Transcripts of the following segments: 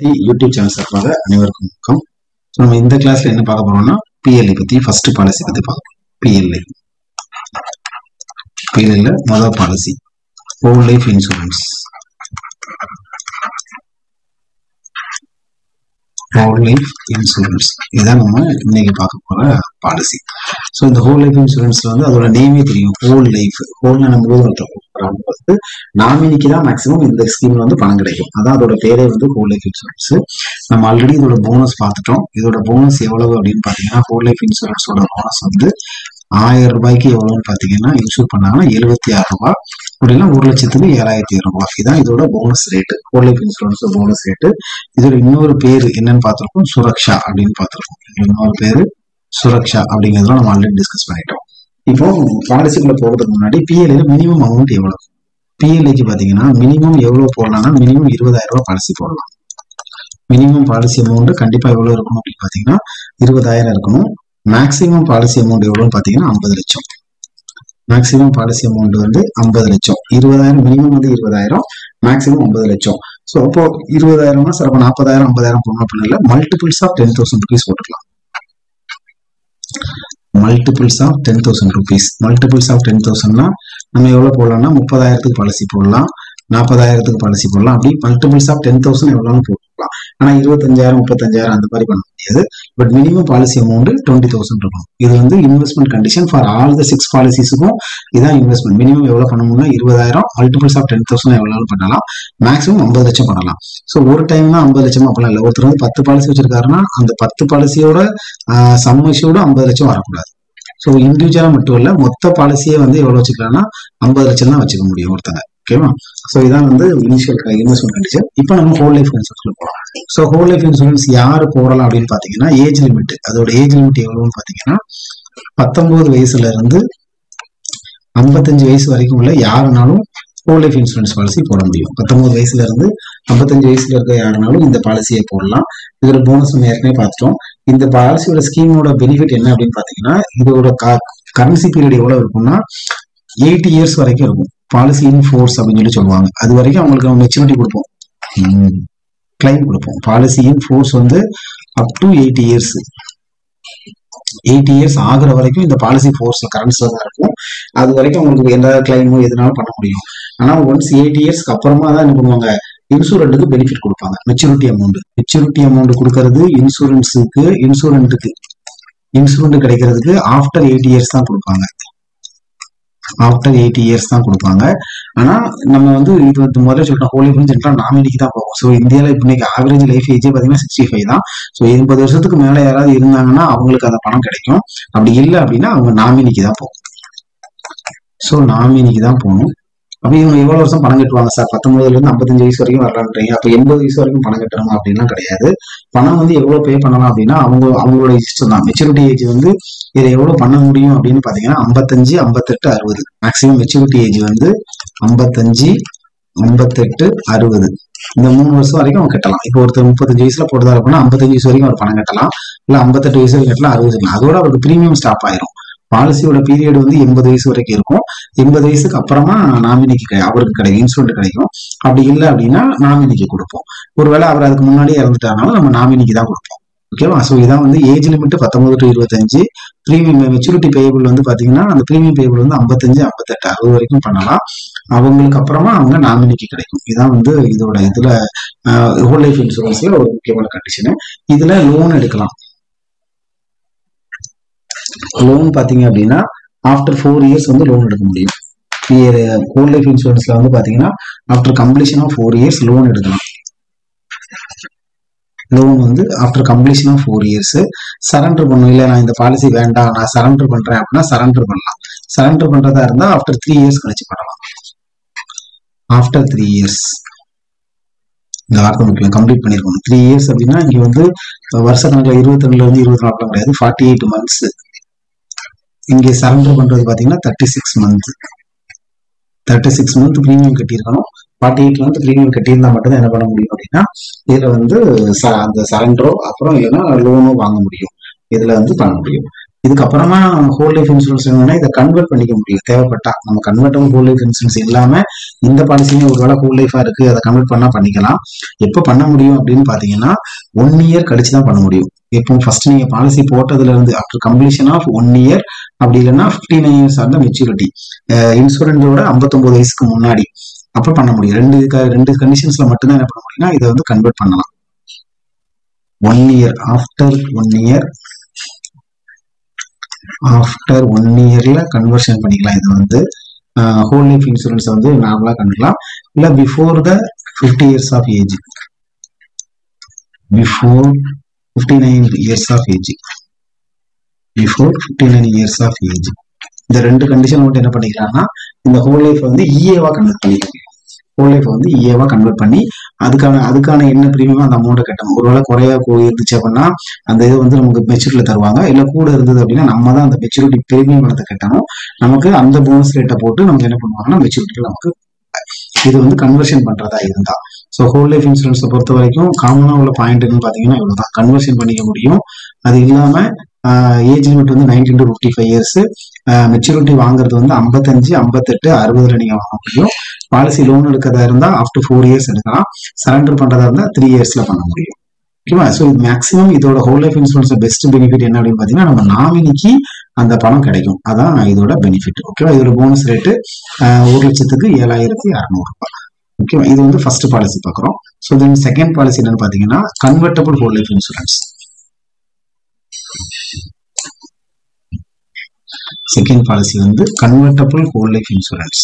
university YouTube channel சார்பாக அனைவருக்கும் வணக்கம் ஸோ நம்ம இந்த கிளாஸ்ல என்ன பார்க்க போறோம்னா பிஎல்ஐ பத்தி ஃபர்ஸ்ட் பாலிசி பத்தி பார்க்க போறோம் பிஎல்ஐ பிஎல்ஐல முதல் policy whole life insurance whole life insurance இதான் நம்ம இன்னைக்கு பார்க்க போற பாலிசி ஸோ இந்த ஹோல் லைஃப் இன்சூரன்ஸ்ல வந்து அதோட நேமே தெரியும் ஹோல் லைஃப் ஹோல்னா நம்ம ஊர் வந்து நாமினிக்கு தான் மேக்ஸிமம் இந்த ஸ்கீம்ல வந்து பணம் கிடைக்கும் அதான் அதோட பேரே வந்து ஹோல் லைஃப் இன்சூரன்ஸ் நம்ம ஆல்ரெடி இதோட போனஸ் பார்த்துட்டோம் இதோட போனஸ் எவ்வளவு அப்படின்னு பாத்தீங்கன்னா ஹோல் லைஃப் இன்சூரன்ஸோட போனஸ் வந்து ஆயிரம் ரூபாய்க்கு எவ்வளவுன்னு பாத்தீங்கன்னா இன்சூர் பண்ணாங்கன்னா எழுபத்தி ஆறு ரூபாய் அப்படின்னா ஒரு லட்சத்துக்கு ஏழாயிரத்தி ரூபாய் இதான் இதோட bonus rate whole life insurance bonus rate இதோட இன்னொரு பேர் என்னன்னு பார்த்திருக்கோம் சுரக்ஷா அப்படின்னு பார்த்திருக்கோம் இன்னொரு பேரு சுரக்ஷா அப்படிங்கிறதுலாம் நம்ம ஆல்ரெடி டிஸ்கஸ் பண்ணிட்டோம் இப்போ பாலிசிக்குள்ள போறதுக்கு முன்னாடி பிஎல்ஐல மினிமம் அமௌண்ட் எவ்வளவு பிஎல்ஐக்கு பாத்தீங்கன்னா மினிமம் எவ்வளவு போடலாம்னா மினிமம் இருபதாயிரம் ரூபாய் பாலிசி போடலாம் மினிமம் பாலிசி அமௌண்ட் கண்டிப்பா எவ்வளவு இருக்கணும் அப்படின்னு பாத்தீங்கன்னா இருபதாயிரம் இருக்கணும் மேக்ஸிமம் பாலிசி அமௌண்ட் எவ்வளவுன்னு பாத்தீங்கன்னா ஐம்பது லட்சம் மேக்ஸிமம் பாலிசி அமௌண்ட் வந்து ஐம்பது லட்சம் இருபதாயிரம் மினிமம் வந்து இருபதாயிரம் மேக்ஸிமம் ஐம்பது லட்சம் ஸோ அப்போ இருபதாயிரம்னா சார் அப்போ நாற்பதாயிரம் ஐம்பதாயிரம் போடணும் அப்படின்னு இல்லை multiples of ten thousand rupees போட்டுக்கலாம் multiples of ten thousand rupees multiples of ten தௌசண்ட்னா நம்ம எவ்வளோ போடலாம்னா முப்பதாயிரத்துக்கு பாலிசி போடலாம் நாற்பதாயிரத்துக்கு பாலிசி போடலாம் அப்படி மல்டிபிள்ஸ் ஆஃப் டென் தௌசண்ட் எவ்வளோன்னு போட்டுக்கலாம் ஆனால் இருபத்தஞ்சாயிரம் முப்பத்தஞ்சாயிரம் அந்த மாதிரி பண்ண முடியாது but minimum policy amount twenty thousand இருக்கும் இது வந்து investment condition for all the six பாலிசிஸுக்கும் இதான் இன்வெஸ்ட்மெண்ட் மினிமம் எவ்வளோ பண்ணணும்னா இருபதாயிரம் மல்டிபிள்ஸ் ஆஃப் டென் தௌசண்ட் எவ்வளோ பண்ணலாம் மேக்ஸிமம் ஐம்பது லட்சம் பண்ணலாம் ஸோ ஒரு டைம் தான் ஐம்பது லட்சம் அப்படிலாம் இல்லை ஒருத்தர் வந்து பத்து பாலிசி வச்சிருக்காருன்னா அந்த பத்து பாலிசியோட சம்மஷியோட ஐம்பது லட்சம் வரக்கூடாது ஸோ இண்டிவிஜுவலா மட்டும் இல்ல மொத்த பாலிசியே வந்து எவ்வளவு வச்சுக்கலாம்னா ஐம்பது லட்சம் தான் வச்சுக்க முடியும் ஒருத்தங்க ஓகேவா ஸோ இதான் வந்து இனிஷியல் இன்வெஸ்ட்மெண்ட் கண்டிஷன் இப்போ நம்ம ஹோல் லைஃப் இன்சூரன்ஸ்ல போகலாம் ஸோ ஹோல் லைஃப் இன்சூரன்ஸ் யாரு போடலாம் அப்படின்னு பாத்தீங்கன்னா ஏஜ் லிமிட் அதோட ஏஜ் லிமிட் எவ்வளவுன்னு பாத்தீங்கன்னா பத்தொன்பது வயசுல இருந்து ஐம்பத்தஞ்சு வயசு வரைக்கும் உள்ள யாருனாலும் ஹோல் லைஃப் இன்சூரன்ஸ் பாலிசி போட முடியும் பத்தொன்பது வயசுல இருந்து ஐம்பத்தஞ்சு வயசுல இருக்க யாருனாலும் இந்த பாலிசியை போடலாம் இதோட போனஸ் நம்ம ஏற்கனவே பார்த்துட்டோம் இந்த பாலிசியோட ஸ்கீமோட பெனிஃபிட் என்ன அப்படின்னு பாத்தீங்கன்னா இதோட கரன்சி பீரியட் எவ்வளவு இருக்கும்னா எயிட்டி இயர்ஸ் வரைக்கும் இருக்கும் பாலிசி இன் ஃபோர்ஸ் அப்படின்னு சொல்லி சொல்லுவாங்க அது வரைக்கும் அவங்களுக்கு நம்ம மெச்சூரிட்டி கொடுப்போம் கிளைம் கொடுப்போம் பாலிசி இன் ஃபோர்ஸ் வந்து up to eighty years eighty years ஆகுற வரைக்கும் இந்த பாலிசி ஃபோர்ஸ் கரண்ட்ஸ்ல தான் இருக்கும் அது வரைக்கும் உங்களுக்கு எந்த கிளைமோ எதுனாலும் பண்ண முடியும் ஆனா ஒன்ஸ் எயிட்டி இயர்ஸ்க்கு அப்புறமா தான் என்ன பண்ணுவாங்க இன்சூரண்ட்டுக்கு பெனிஃபிட் கொடுப்பாங்க மெச்சூரிட்டி அமௌண்ட் மெச்சூரிட்டி அமௌண்ட் கொடுக்கறது இன்சூரன்ஸுக்கு இன்சூரண்ட்டுக்கு இன்சூரண்ட் கிடைக்கிறதுக்கு ஆஃப்டர் எயிட்டி இயர்ஸ் தான் கொடுப்பாங்க ஆஃப்டர் எயிட்டி இயர்ஸ் தான் கொடுப்பாங்க ஆனா நம்ம வந்து இது வந்து முதல்ல சொல்லிட்டோம் ஹோலி ஃபிலிம் ஜென்ரல் நாமினிக்கு தான் போகும் ஸோ இந்தியாவில் இப்போ இன்னைக்கு ஆவரேஜ் லைஃப் ஏஜே பார்த்தீங்கன்னா சிக்ஸ்டி ஃபைவ் தான் ஸோ எண்பது வருஷத்துக்கு மேலே யாராவது இருந்தாங்கன்னா அவங்களுக்கு அந்த பணம் கிடைக்கும் அப்படி இல்லை அப்படின்னா அவங்க நாமினிக்கு தான் போகும் ஸோ நாமினிக்கு தான் போகணும் அப்போ இவங்க எவ்வளவு வருஷம் பணம் கட்டுவாங்க சார் பத்தொன்பதுல இருந்து ஐம்பத்தஞ்சு வயசு வரைக்கும் வரலான்றீங்க அப்போ எண்பது வயசு வரைக்கும் பணம் கட்டணுமா அப்படின்லாம் கிடையாது பணம் வந்து எவ்வளவு பே பண்ணலாம் அப்படின்னா அவங்க அவங்களோட இஷ்டம் தான் மெச்சூரிட்டி ஏஜ் வந்து இதை எவ்வளவு பண்ண முடியும் அப்படின்னு பாத்தீங்கன்னா ஐம்பத்தஞ்சு ஐம்பத்தெட்டு அறுபது மேக்சிமம் மெச்சூரிட்டி ஏஜ் வந்து ஐம்பத்தஞ்சு ஐம்பத்தெட்டு அறுபது இந்த மூணு வருஷம் வரைக்கும் அவங்க கட்டலாம் இப்போ ஒருத்தர் முப்பத்தஞ்சு வயசுல போட்டதா அப்படின்னா ஐம்பத்தஞ்சு வயசு வரைக்கும் அவர் பணம் கட்டலாம் இல்ல ஐம்பத்தெட்டு வயசு வரைக்கும் கட்டலாம் அறுபது கட்டலாம் அதோட அவருக்கு பிரீமியம் ஸ்டாப் ஆயிரும் பாலிசியோட பீரியட் வந்து எண்பது வயசு வரைக்கும் இருக்கும் எண்பது வயசுக்கு அப்புறமா நாமினிக்கு அவருக்கு கிடைக்கும் இன்சூரன்ஸ் கிடைக்கும் அப்படி இல்லை அப்படின்னா நாமினிக்கு கொடுப்போம் ஒருவேளை அவர் அதுக்கு முன்னாடியே இறந்துட்டாருனாலும் நம்ம நாமினிக்கு தான் கொடுப்போம் ஓகேவா ஸோ இதான் வந்து ஏஜ் லிமிட் பத்தொன்பது டு இருபத்தஞ்சு ப்ரீமியம் மெச்சூரிட்டி பேபிள் வந்து பாத்தீங்கன்னா அந்த ப்ரீமியம் பேபிள் வந்து ஐம்பத்தஞ்சு ஐம்பத்தெட்டு அறுபது வரைக்கும் பண்ணலாம் அவங்களுக்கு அப்புறமா அவங்க நாமினிக்கு கிடைக்கும் இதான் வந்து இதோட இதுல ஹோல் லைஃப் இன்சூரன்ஸ்ல ஒரு முக்கியமான கண்டிஷனு இதுல லோன் எடுக்கலாம் லோன் பாத்தீங்க அப்படின்னா ஆஃப்டர் ஃபோர் இயர்ஸ் வந்து லோன் எடுக்க முடியும் ஹோல் லைஃப் இன்சூரன்ஸ்ல வந்து பாத்தீங்கன்னா after completion of four years loan எடுக்கலாம் லோன் வந்து after completion of four years surrender பண்ணும் இல்லை நான் இந்த பாலிசி வேண்டாம் நான் சரண்டர் பண்றேன் அப்படின்னா சரண்டர் பண்ணலாம் சரண்டர் பண்றதா இருந்தா ஆஃப்டர் த்ரீ இயர்ஸ் கழிச்சு பண்ணலாம் ஆஃப்டர் த்ரீ இயர்ஸ் இந்த வார்த்தை முக்கியம் கம்ப்ளீட் பண்ணிருக்கணும் த்ரீ இயர்ஸ் அப்படின்னா இங்க வந்து வருஷ கணக்கில் இருபத்தி ரெண்டுல இருந்து இருபத்தி நாலு கிடையாது ஃபார்ட்டி எயிட் மந்த்ஸ் இங்கே சரண்டர் பண்றது பாத்தீங்கன்னா thirty six month thirty six month premium கட்டியிருக்கணும் ஃபார்ட்டி எயிட் மந்த் ப்ரீமியம் கட்டியிருந்தா மட்டும் தான் என்ன பண்ண முடியும் அப்படின்னா இதுல வந்து அந்த சரண்டரோ அப்புறம் இல்லைன்னா லோனோ வாங்க முடியும் இதுல வந்து பண்ண முடியும் இதுக்கப்புறமா ஹோல் லைஃப் இன்சூரன்ஸ் என்னன்னா இதை கன்வெர்ட் பண்ணிக்க முடியும் தேவைப்பட்டா நம்ம கன்வெர்ட்டும் ஹோல் லைஃப் இன்சூரன்ஸ் இல்லாம இந்த பாலிசியுமே ஒரு வேளை ஹோல் லைஃபா இருக்கு அதை கன்வெர்ட் பண்ணா பண்ணிக்கலாம் எப்போ பண்ண முடியும் அப்படின்னு பாத்தீங்கன்னா ஒன் இயர் கழிச்சு தான் பண்ண முடியும் இப்போ ஃபர்ஸ்ட் நீங்க பாலிசி போட்டதுல இருந்து after completion of one year அப்படி இல்லைன்னா ஃபிஃப்டி நைன் இயர்ஸ் ஆன மெச்சூரிட்டி இன்சூரன்ஸோட ஐம்பத்தொன்பது வயசுக்கு முன்னாடி அப்ப பண்ண முடியும் ரெண்டு க- ரெண்டு கண்டிஷன்ஸ்ல மட்டும்தான் என்ன பண்ண முடியும்னா இதை வந்து கன்வெர்ட் பண்ணலாம் one year after one year after one இயர்ல கன்வர்ஷன் பண்ணிக்கலாம் இது வந்து ஹோல் லைஃப் இன்சூரன்ஸ் வந்து நார்மலா பண்ணிக்கலாம் இல்ல before the fifty years of age before fifty nine years of age before fifty nine years of age இந்த ரெண்டு கண்டிஷன் மட்டும் என்ன பண்ணிக்கலாம்னா இந்த ஹோல் லைஃப் வந்து இஏவா கன்வெர்ட் பண்ணிக்கலாம் ஹோல் லைஃப் வந்து இஏவா கன்வெர்ட் பண்ணி அதுக்கான அதுக்கான என்ன ப்ரீமியம் அந்த அமௌண்ட்டை கட்டணும் ஒருவேளை குறையா போ- இருந்துச்சு அப்படின்னா அந்த இது வந்து நமக்கு மெச்சூரிட்டில தருவாங்க இல்ல கூட இருந்தது அப்படின்னா நம்ம தான் அந்த மெச்சூரிட்டி ப்ரீமியம் பணத்தை கட்டணும் நமக்கு அந்த போனஸ் ரேட்டை போட்டு நமக்கு என்ன பண்ணுவாங்கன்னா மெச்சூரிட்டியில் நமக்கு இது வந்து கன்வர்ஷன் பண்றதா இருந்தா ஸோ ஹோல் லைஃப் இன்சூரன்ஸை பொறுத்த வரைக்கும் காமனா உள்ள பாயிண்ட்னு பாத்தீங்கன்னா இவ்வளவுதான் கன்வர்ஷன் பண்ணிக்க முடியும் அது இல்லாம ஏஜ் லிமிட் வந்து nineteen to fifty five years maturity வாங்குறது வந்து ஐம்பத்தஞ்சு ஐம்பத்தெட்டு அறுபதுல நீங்க வாங்க முடியும் பாலிசி லோன் எடுக்கிறதா இருந்தா ஆஃப்டர் ஃபோர் இயர்ஸ் எடுக்கலாம் சரண்டர் பண்றதா இருந்தா த்ரீ இயர்ஸ்ல பண்ண முடியும் ஓகேவா ஸோ மேக்ஸிமம் இதோட whole life insurance best benefit என்ன அப்படின்னு பார்த்தீங்கன்னா நம்ம நாமினிக்கு அந்த பணம் கிடைக்கும் அதான் இதோட பெனிஃபிட் ஓகேவா இதோட போனஸ் ரேட்டு ஒரு லட்சத்துக்கு ஏழாயிரத்தி அறநூறு ரூபாய் ஓகேவா இது வந்து ஃபர்ஸ்ட் பாலிசி பார்க்குறோம் ஸோ தென் செகண்ட் பாலிசி என்னன்னு பார்த்தீங்கன்னா convertible whole life insurance second policy வந்து convertible whole life insurance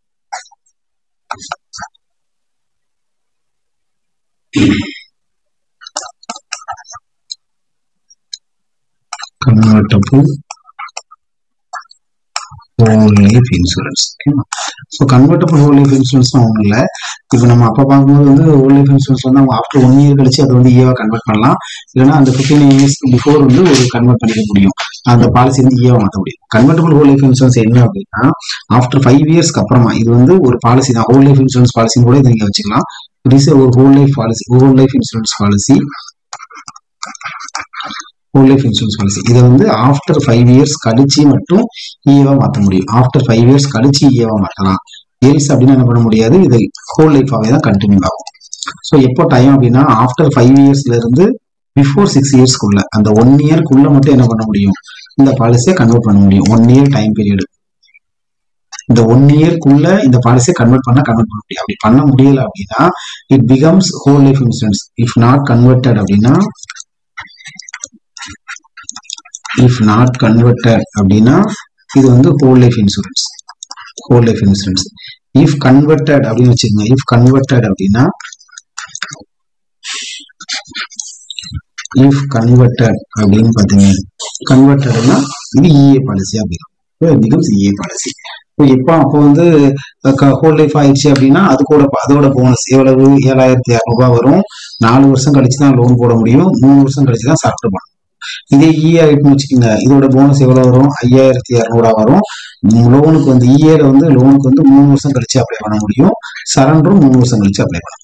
convertible whole life insurance ஓகேவா so convertible whole life insurance ஒன்றும் இல்லை இப்போ நம்ம அப்போ பார்க்கும்போது வந்து ஹோல் லைஃப் இன்சூரன்ஸ் வந்து அவங்க ஆஃப்டர் ஒன் இயர் கழிச்சு அதை வந்து இஏவா கன்வெர்ட் பண்ணலாம் இல்லைன்னா அந்த ஃபிஃப்டீன் இயர்ஸ்க்கு பிஃபோர் வந்து ஒரு கன்வெர்ட் பண்ணிக்க முடியும் அந்த பாலிசி வந்து இஏவா மாற்ற முடியும் கன்வெர்டபிள் ஹோல் லைஃப் இன்சூரன்ஸ் என்ன அப்படின்னா ஆஃப்டர் ஃபைவ் இயர்ஸ்க்கு அப்புறமா இது வந்து ஒரு பாலிசி தான் ஹோல் லைஃப் இன்சூரன்ஸ் பாலிசின்னு கூட இதை நீங்கள் வச்சுக்கலாம் இட் இஸ் ஒரு whole life policy whole life insurance policy whole life insurance policy இதை வந்து ஆஃப்டர் ஃபைவ் இயர்ஸ் கழிச்சு மட்டும் இஏவா மாற்ற முடியும் ஆஃப்டர் ஃபைவ் இயர்ஸ் கழிச்சு இஏவா மாற்றலாம் ஏல்ஸ் அப்படின்னு என்ன பண்ண முடியாது இது ஹோல் லைஃபாகவே தான் கண்டினியூ ஆகும் ஸோ எப்போ டைம் அப்படின்னா ஆஃப்டர் ஃபைவ் இயர்ஸ்ல இருந்து பிஃபோர் சிக்ஸ் இயர்ஸ்க்குள்ள அந்த ஒன் இயர்க்குள்ள மட்டும் என்ன பண்ண முடியும் இந்த பாலிசியை கன்வெர்ட் பண்ண முடியும் ஒன் இயர் டைம் பீரியட் இந்த ஒன் இயர்க்குள்ள இந்த பாலிசியை கன்வெர்ட் பண்ண கன்வெர்ட் பண்ண முடியும் அப்படி பண்ண முடியல அப்படின்னா it becomes whole life insurance if not converted அப்படின்னா இஃப் நாட் கன்வெர்டட் அப்படின்னா இது வந்து whole life insurance whole life insurance if converted அப்படின்னு வச்சுக்கோங்க இஃப் கன்வெர்டட் அப்படின்னா இஃப் கன்வெர்டட் அப்படின்னு பார்த்தீங்க கன்வெர்டட்னா இது இஏ பாலிசி அப்படின்னு பிகம்ஸ் இஏ பாலிசி இப்போ இப்போ அப்போ வந்து ஹோல் லைஃப் ஆயிடுச்சு அப்படின்னா அது கூட அதோட போனஸ் எவ்வளவு ஏழாயிரத்தி இரநூறுபா வரும் நாலு வருஷம் கழிச்சு தான் லோன் போட முடியும் மூணு வருஷம் கழிச்சு தான் சரண்டர் பண்ணணும் இதே இஏ ஆயிட்டுன்னு வச்சுக்கோங்க இதோட போனஸ் எவ்வளவு வரும் ஐயாயிரத்தி இரநூறுவா வரும் லோனுக்கு வந்து இஏல வந்து லோனுக்கு வந்து மூணு வருஷம் கழிச்சு அப்ளை பண்ண முடியும் சரண்டரும் மூணு வருஷம் கழிச்சு அப்ளை பண்ண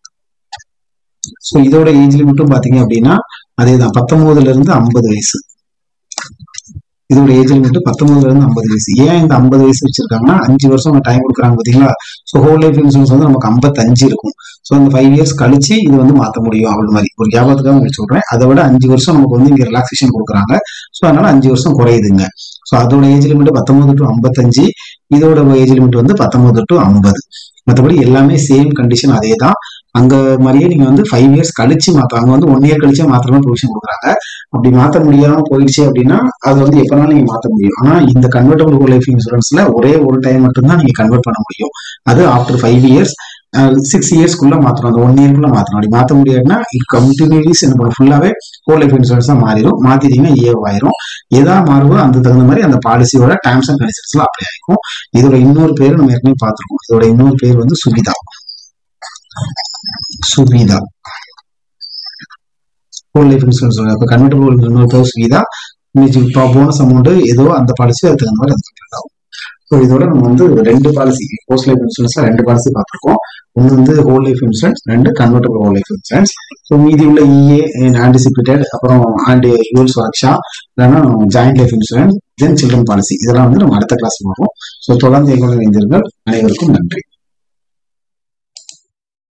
ஸோ இதோட ஏஜ் லிமிட்டும் பாத்தீங்க அப்படின்னா அதே தான் பத்தொன்பதுல இருந்து ஐம்பது வயசு இதோட ஏஜ் லிமிட் பத்தொன்பதுல இருந்து ஐம்பது வயசு ஏன் இந்த ஐம்பது வயசு வச்சிருக்காங்கன்னா அஞ்சு வருஷம் டைம் கொடுக்குறாங்க பாத்தீங்களா ஸோ ஹோல் லைஃப் இன்சூரன்ஸ் வந்து நமக்கு ஐம்பத்தஞ்சு இருக்கும் ஸோ அந்த ஃபைவ் இயர்ஸ் கழிச்சு இது வந்து மாற்ற முடியும் அவ்வளவு மாதிரி ஒரு ஞாபகத்துக்காக உங்களுக்கு சொல்றேன் அதை விட அஞ்சு வருஷம் நமக்கு வந்து இங்க ரிலாக்ஸேஷன் கொடுக்குறாங்க ஸோ அதனால அஞ்சு வருஷம் குறையுதுங்க ஸோ அதோட ஏஜ் லிமிட் பத்தொன்பது டு ஐம்பத்தஞ்சு இதோட ஏஜ் லிமிட் வந்து பத்தொன்பது டு ஐம்பது மற்றபடி எல்லாமே சேம் கண்டிஷன் அதே தான் அங்க மாதிரியே நீங்க வந்து ஃபைவ் இயர்ஸ் கழிச்சு மாத்த அங்க வந்து ஒன் இயர் கழிச்சு மாத்திரமே ப்ரொவிஷன் கொடுக்குறாங்க அப்படி மாத்த முடியாம போயிடுச்சு அப்படின்னா அது வந்து எப்பனாலும் நீங்க மாத்த முடியும் ஆனா இந்த கன்வெர்டபிள் ஹோல் லைஃப் இன்சூரன்ஸ்ல ஒரே ஒரு டைம் மட்டும்தான் நீங்க கன்வெர்ட் பண்ண முடியும் அது ஆஃப்டர் ஃபைவ் இயர்ஸ் சிக்ஸ் இயர்ஸ்க்குள்ள மாத்தணும் அந்த ஒன் இயர்க்குள்ள மாத்தணும் அப்படி மாத்த முடியாதுன்னா இது கண்டினியூஸ் என்ன பண்ணும் ஃபுல்லாவே ஹோல் லைஃப் இன்சூரன்ஸ் தான் மாறிடும் மாத்திட்டீங்கன்னா ஏ ஆயிரும் எதா மாறுவோ அந்த தகுந்த மாதிரி அந்த பாலிசியோட டேர்ம்ஸ் அண்ட் கண்டிஷன்ஸ்ல அப்ளை ஆகிக்கும் இதோட இன்னொரு பேர் நம்ம ஏற்கனவே பார்த்திருக்கோம் இதோட இன்னொரு பேர் வந்து Suvidha Suvidha whole life insurance இப்போ கன்வெர்டபிள் இன்னொரு பேர் சுவிதா இப்போ போனஸ் அமௌண்ட் ஏதோ அந்த பாலிசி அதுக்கு தகுந்த மாதிரி அது கன்வெர்ட் ஆகும் ஸோ இதோட நம்ம வந்து ரெண்டு பாலிசி போஸ்ட் லைஃப் இன்சூரன்ஸ்ல ரெண்டு பாலிசி பார்த்துருக்கோம் ஒன்று வந்து ஹோல் லைஃப் இன்சூரன்ஸ் ரெண்டு convertible whole life insurance so மீதி உள்ள இஏ ஆன்டிசிபேட்டட் அப்புறம் ஆண்டி யூல் சுரக்ஷா இல்லைன்னா joint life insurance then children policy இதெல்லாம் வந்து நம்ம அடுத்த கிளாஸ் பார்ப்போம் ஸோ தொடர்ந்து எங்களுடன் இணைந்தீர்கள் அனைவருக்கும் நன்றி